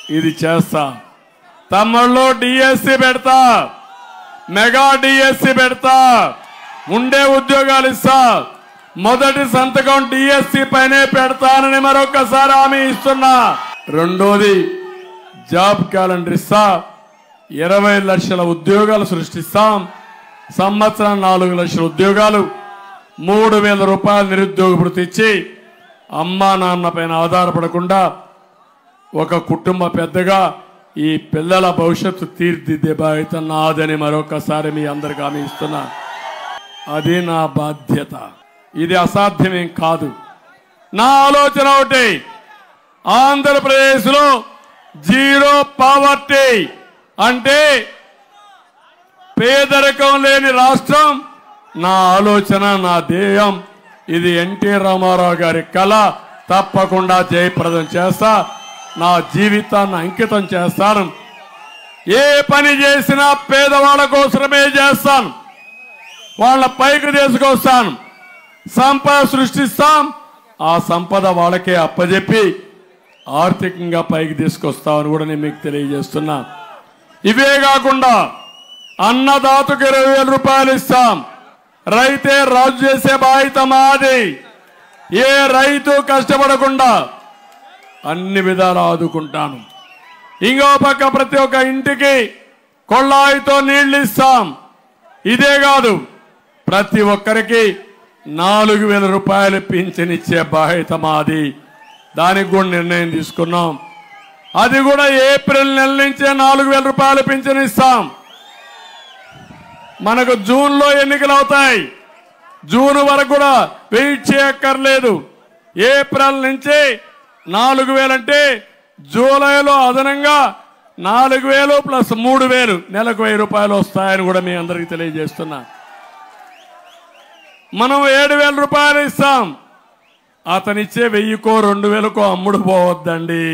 ఇది చేస్తా తమ్ముళ్ళు డిఎస్సి పెడతా మెగా డిఎస్సి పెడతా ఉండే ఉద్యోగాలు ఇస్తా మొదటి సంతకం డిఎస్సి పైనే పెడతానని మరొకసారి హామీ ఇస్తున్నా రెండోది జాబ్ క్యాలెండర్ ఇస్తా ఇరవై లక్షల ఉద్యోగాలు సృష్టిస్తాం సంవత్సరం నాలుగు లక్షల ఉద్యోగాలు మూడు వేల రూపాయల నిరుద్యోగ భృతి ఇచ్చి అమ్మా నాన్న పైన ఆధారపడకుండా ఒక కుటుంబ పెద్దగా ఈ పిల్లల భవిష్యత్తు తీర్చిదిద్దే బాధ్యత నాదని మరొకసారి మీ అందరికి హామీ ఇస్తున్నా అది నా బాధ్యత ఇది అసాధ్యమేం కాదు నా ఆలోచన ఒకటి ఆంధ్రప్రదేశ్లో జీరో పావర్టీ అంటే పేదరికం లేని రాష్ట్రం నా ఆలోచన నా ధ్యేయం ఇది ఎన్టీ రామారావు గారి కళ తప్పకుండా జయప్రదం చేస్తా నా జీవితాన్ని అంకితం చేస్తాను ఏ పని చేసినా పేదవాళ్ళ కోసమే చేస్తాను వాళ్ళ పైకి తీసుకొస్తాను సంపద సృష్టిస్తాం ఆ సంపద వాళ్ళకే అప్పజెప్పి ఆర్థికంగా పైకి తీసుకొస్తామని కూడా నేను మీకు తెలియజేస్తున్నా ఇవే కాకుండా అన్నదాతకు ఇరవై వేల రూపాయలు ఇస్తాం రైతే రాజు చేసే బాధ్యత మాది ఏ రైతు కష్టపడకుండా అన్ని విధాలు ఆదుకుంటాను ఇంకో పక్క ప్రతి ఒక్క ఇంటికి కొళ్ళాయితో నీళ్లు ఇస్తాం ఇదే కాదు ప్రతి ఒక్కరికి నాలుగు వేల రూపాయలు పింఛన్ ఇచ్చే బాధ్యత మాది దానికి కూడా నిర్ణయం తీసుకున్నాం అది కూడా ఏప్రిల్ నెల నుంచే నాలుగు వేల రూపాయలు పింఛన్ ఇస్తాం మనకు జూన్లో ఎన్నికలు అవుతాయి జూన్ వరకు కూడా వెయిట్ చేయక్కర్లేదు ఏప్రిల్ నుంచి నాలుగు వేలంటే జూలైలో అదనంగా నాలుగు వేలు ప్లస్ మూడు వేలు నెలకు వెయ్యి రూపాయలు వస్తాయని కూడా మీ అందరికీ తెలియజేస్తున్నా మనం ఏడు వేల రూపాయలు ఇస్తాం అతనిచ్చే వెయ్యికో రెండు వేలకో అమ్ముడు పోవద్దండి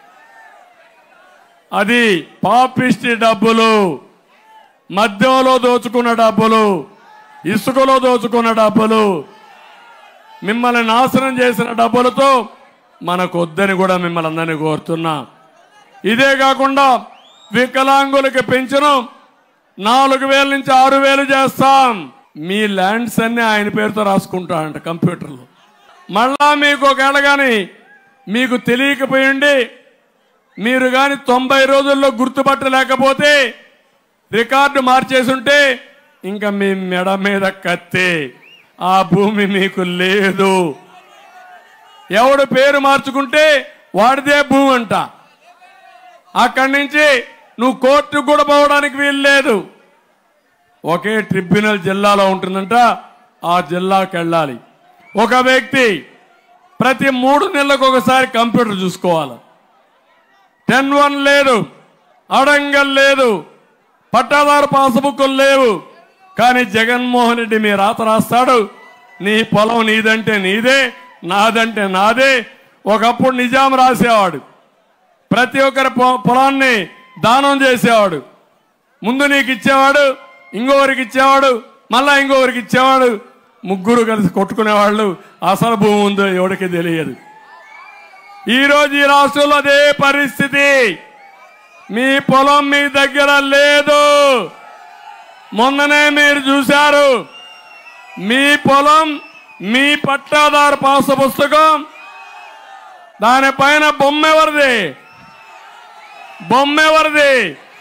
అది పాపిష్టి డబ్బులు మద్యంలో దోచుకున్న డబ్బులు ఇసుకలో దోచుకున్న డబ్బులు మిమ్మల్ని నాశనం చేసిన డబ్బులతో మనకు వద్దని కూడా మిమ్మల్ని అందరినీ కోరుతున్నా ఇదే కాకుండా వికలాంగులకి పెంచడం నాలుగు వేల నుంచి ఆరు వేలు చేస్తాం మీ ల్యాండ్స్ అన్ని ఆయన పేరుతో రాసుకుంటాడంట కంప్యూటర్లో మళ్ళా మీకు ఒకవేళ కానీ మీకు తెలియకపోయింది మీరు కానీ తొంభై రోజుల్లో గుర్తుపట్టలేకపోతే రికార్డు మార్చేసుంటే ఇంకా మీ మెడ మీద కత్తే ఆ భూమి మీకు లేదు ఎవడు పేరు మార్చుకుంటే వాడిదే భూమి అంట అక్కడి నుంచి నువ్వు కోర్టుకు కూడా పోవడానికి వీలు లేదు ఒకే ట్రిబ్యునల్ జిల్లాలో ఉంటుందంట ఆ జిల్లాకి వెళ్ళాలి ఒక వ్యక్తి ప్రతి మూడు నెలలకు ఒకసారి కంప్యూటర్ చూసుకోవాలి టెన్ వన్ లేదు అడంగల్ లేదు పట్టాదారు పాస్బుక్లు లేవు కానీ జగన్మోహన్ రెడ్డి మీ రాత రాస్తాడు నీ పొలం నీదంటే నీదే నాదంటే నాదే ఒకప్పుడు నిజాం రాసేవాడు ప్రతి ఒక్కరి పొ- పొలాన్ని దానం చేసేవాడు ముందు నీకు ఇచ్చేవాడు ఇంకొకరికి ఇచ్చేవాడు మళ్ళా ఇంకొకరికి ఇచ్చేవాడు ముగ్గురు కలిసి కొట్టుకునేవాళ్ళు అసలు భూమి ఉందో ఎవరికి తెలియదు ఈరోజు ఈ రాష్ట్రంలో అదే పరిస్థితి మీ పొలం మీ దగ్గర లేదు మొన్ననే మీరు చూశారు మీ పొలం మీ పట్టాదారు పాస పుస్తకం దానిపైన బొమ్మ ఎవరిది బొమ్మ ఎవరిది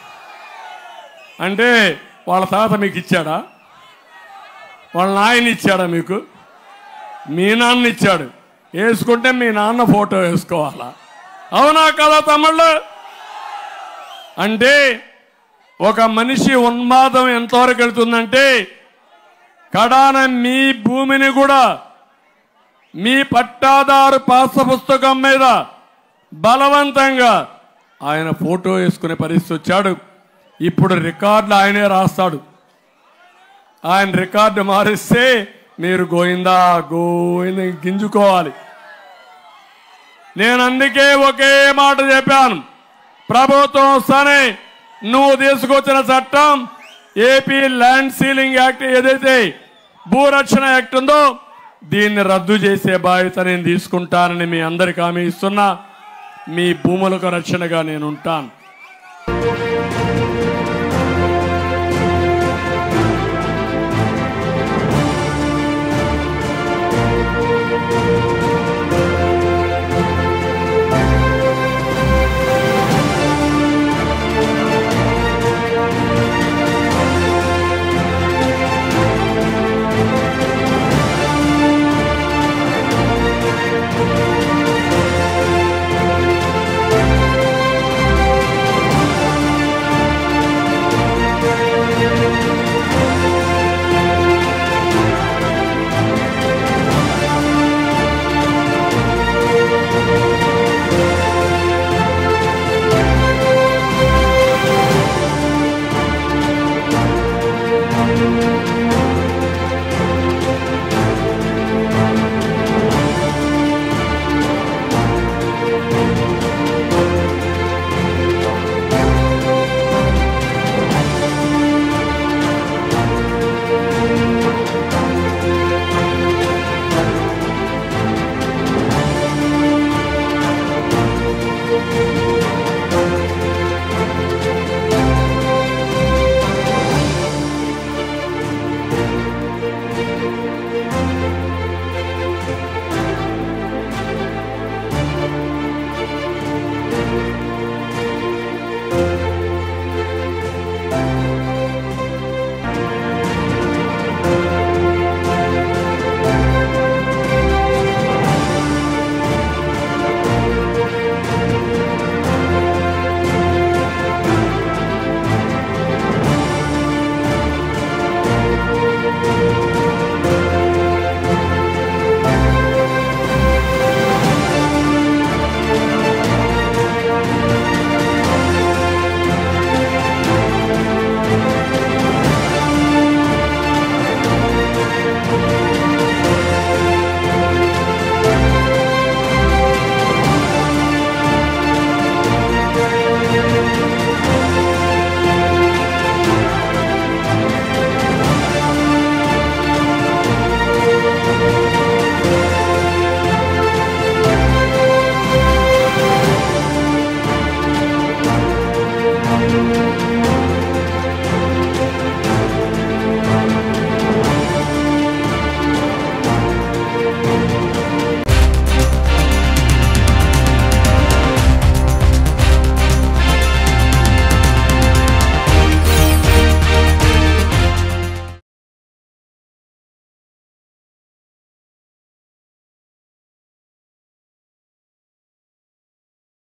అంటే వాళ్ళ తాత మీకు ఇచ్చాడా వాళ్ళ నాయన ఇచ్చాడా మీకు మీ నాన్న ఇచ్చాడు వేసుకుంటే మీ నాన్న ఫోటో వేసుకోవాలా అవునా కదా తమ్ముళ్ళు అంటే ఒక మనిషి ఉన్మాదం ఎంతవరకు వెళ్తుందంటే కడాన మీ భూమిని కూడా మీ పట్టాదారు పాస పుస్తకం మీద బలవంతంగా ఆయన ఫోటో వేసుకునే పరిస్థితి వచ్చాడు ఇప్పుడు రికార్డులు ఆయనే రాస్తాడు ఆయన రికార్డు మారిస్తే మీరు గోయిందా గోయింద గింజుకోవాలి నేను అందుకే ఒకే మాట చెప్పాను ప్రభుత్వం వస్తానే నువ్వు తీసుకొచ్చిన చట్టం ఏపీ ల్యాండ్ సీలింగ్ యాక్ట్ ఏదైతే భూరక్షణ యాక్ట్ ఉందో దీన్ని రద్దు చేసే బాధ్యత నేను తీసుకుంటానని మీ అందరికి హామీ ఇస్తున్నా మీ భూములకు రక్షణగా నేను ఉంటాను